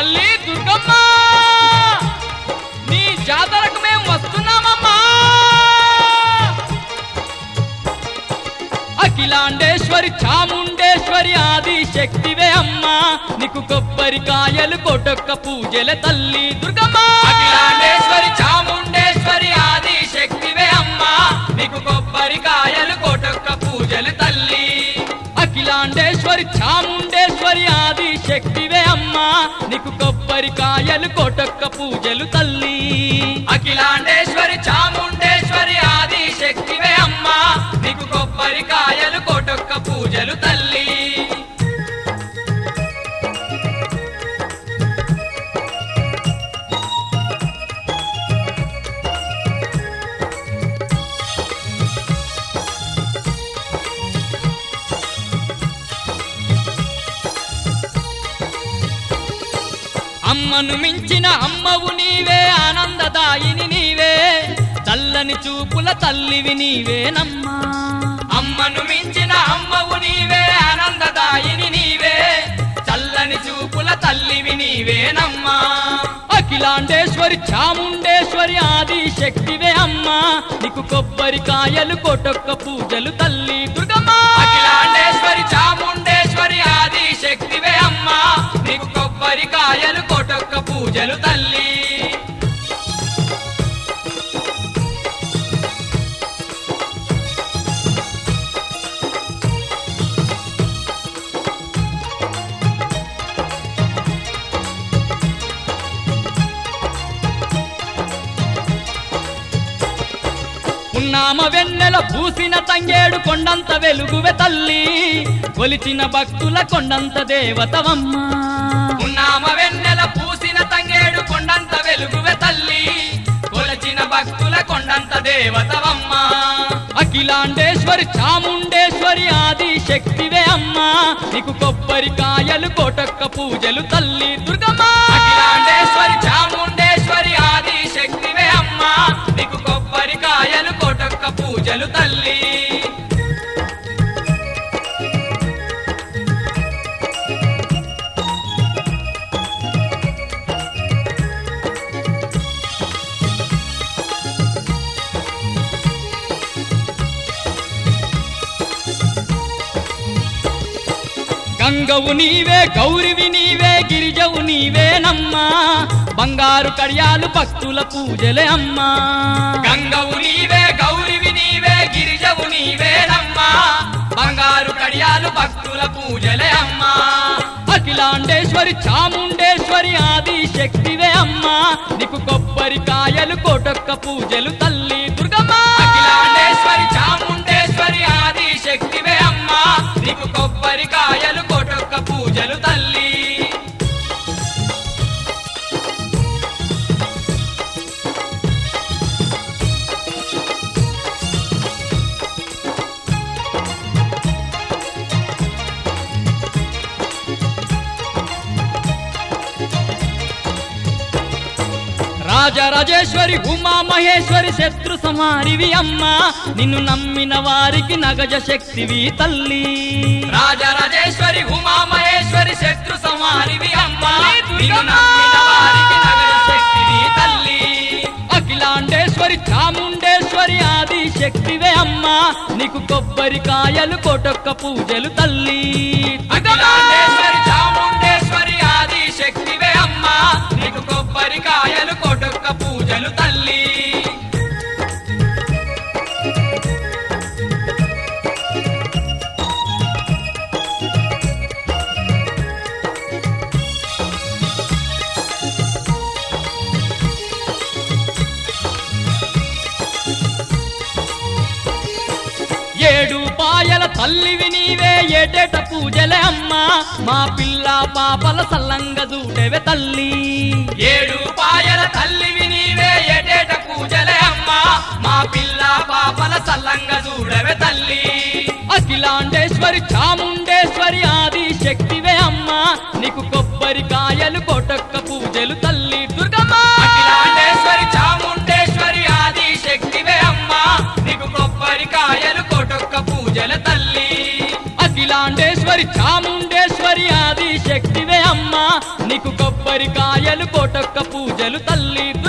తల్లి దుర్గమ్మ నీ జాతరకు మేము వస్తున్నామమ్మా అఖిలాండేశ్వరి చాముండేశ్వరి ఆది శక్తివే అమ్మా నీకు కొబ్బరికాయలు కొట్టొక్క పూజల తల్లి దుర్గమ్మ అఖిలాండేశ్వరి చాముండేశ్వరి ఆది శక్తివే అమ్మా నీకు కొబ్బరికాయలు కొట్టొక్క పూజలు తల్లి అఖిలాండేశ్వరి చాముండేశ్వరి ఆది శక్తివే అమ్మా నీకు కొబ్బరికాయలు కొట్టొక్క పూజలు తల్లి అఖిలాండేశ్వరి చాముండేశ్వరి ఆది శక్తివే అమ్మా నీకు కొబ్బరికాయలు కొట్టొక్క పూజలు తల్లి అమ్మను మించిన అమ్మవు నీవే ఆనందదాయిని నీవే చల్లని చూపుల తల్లివి నీవేనమ్మా అమ్మను మించిన అమ్మవు నీవే ఆనందదాయిని నీవే చల్లని చూపుల తల్లివి నీవేనమ్మా అఖిలాండేశ్వరి చాముండేశ్వరి ఆది శక్తివే అమ్మా నీకు కొబ్బరికాయలు కొట్టొక్క పూజలు తల్లి దుర్గమ్మ అఖిలాండేశ్వరి చాముండేశ్వరి ఆది శక్తివే అమ్మా నీకు కొబ్బరికాయలు కొట్టొక్క పూజలు తల్లి ఉన్నామ వెన్నెల పూసిన తంగేడు కొండంత వెలుగువె తల్లి కొలిచిన భక్తుల కొండంత దేవతవమ్మ ఉన్నామ వెన్నెల పూసిన తంగేడు కొండంత వెలుగువె తల్లి కొలిచిన భక్తుల కొండంత దేవతవమ్మ అఖిలాండేశ్వరి చాముండేశ్వరి ఆది శక్తివే అమ్మా నీకు కొబ్బరికాయలు కోటొక్క పూజలు తల్లి దుర్గమ్మ అఖిలాండేశ్వరి చాముండేశ్వరి ఆది శక్తివే అమ్మా నీకు కొబ్బరికాయలు కోటొక్క పూజలు తల్లి గంగవు నీవే గౌరివి నీవే గిరిజవు నీవేనమ్మా బంగారు కడియాలు భక్తుల పూజలే అమ్మా గంగవు నీవే గౌరివి నీవే గిరిజవు నీవేనమ్మా బంగారు కడియాలు భక్తుల పూజలే అమ్మా అఖిలాండేశ్వరి చాముండేశ్వరి ఆది శక్తివే అమ్మా నీకు కొబ్బరికాయలు కోటొక్క పూజలు తల్లి దుర్గమ్మ అఖిలాండేశ్వరి చాముండేశ్వరి ఆది శక్తివే అమ్మా నీకు కొబ్బరికాయలు కోటొక్క పూజలు తల్లి రాజరాజేశ్వరి ఉమా మహేశ్వరి శత్రు సమారివి అమ్మా నిన్ను నమ్మిన వారికి నగజ శక్తివి తల్లి రాజరాజేశ్వరి ఉమా మహేశ్వరి శత్రు సమారివి అమ్మా నిన్ను నమ్మిన వారికి నగజ శక్తివి తల్లి అఖిలాండేశ్వరి చాముండేశ్వరి ఆది శక్తివే అమ్మా నీకు కొబ్బరికాయలు కోటొక్క పూజలు తల్లి అఖిలాండేశ్వరి చాముండేశ్వరి ఆది శక్తివే అమ్మా నీకు కొబ్బరికాయలు కోటొక్క పూజలు తల్లి ఏడు పాయల తల్లివి నీవే ఏటేట పూజలే అమ్మా మా పిల్ల పాపల సల్లంగ దూడెవే తల్లి ఏడు పాయల తల్లివి నీవే ఏటేట పూజలే అమ్మా మా పిల్ల పాపల సల్లంగ దూడెవే తల్లి అఖిలాండేశ్వరి చాముండేశ్వరి ఆది శక్తివే అమ్మా నీకు కొబ్బరికాయలు కొట్టొక్క పూజలు తల్లి దుర్గమ్మ అఖిలాండేశ్వరి చాముండేశ్వరి ఆది శక్తివే అమ్మా నీకు కొబ్బరికాయలు కొట్టొక్క పూజల తల్లి అఖిలాండేశ్వరి చాముండేశ్వరి ఆది శక్తివే అమ్మా నీకు కొబ్బరికాయలు కోటొక్క పూజలు తల్లి